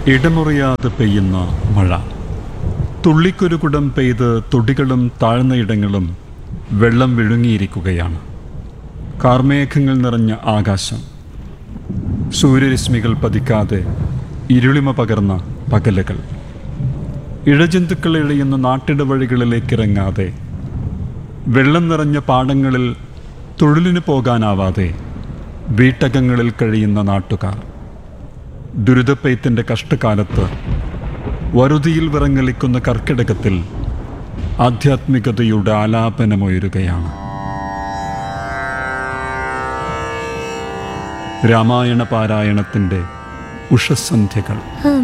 ഇടമുറിയാതെ പെയ്യുന്ന മഴ തുള്ളിക്കൊരു കുടം പെയ്ത് തൊടികളും താഴ്ന്ന ഇടങ്ങളും വെള്ളം വിഴുങ്ങിയിരിക്കുകയാണ് കാർമേഘങ്ങൾ നിറഞ്ഞ ആകാശം സൂര്യരശ്മികൾ പതിക്കാതെ ഇരുളിമ പകർന്ന പകലുകൾ ഇഴജന്തുക്കൾ ഇഴയുന്ന നാട്ടിടവഴികളിലേക്ക് ഇറങ്ങാതെ വെള്ളം നിറഞ്ഞ പാടങ്ങളിൽ തൊഴിലിന് പോകാനാവാതെ വീട്ടകങ്ങളിൽ കഴിയുന്ന നാട്ടുകാർ ദുരിതപ്പെയ്ത്തിൻ്റെ കഷ്ടകാലത്ത് വറുതിയിൽ വിറങ്ങലിക്കുന്ന കർക്കിടകത്തിൽ ആധ്യാത്മികതയുടെ ആലാപനമുയരുകയാണ് രാമായണ പാരായണത്തിൻ്റെ ഉഷസന്ധ്യകൾ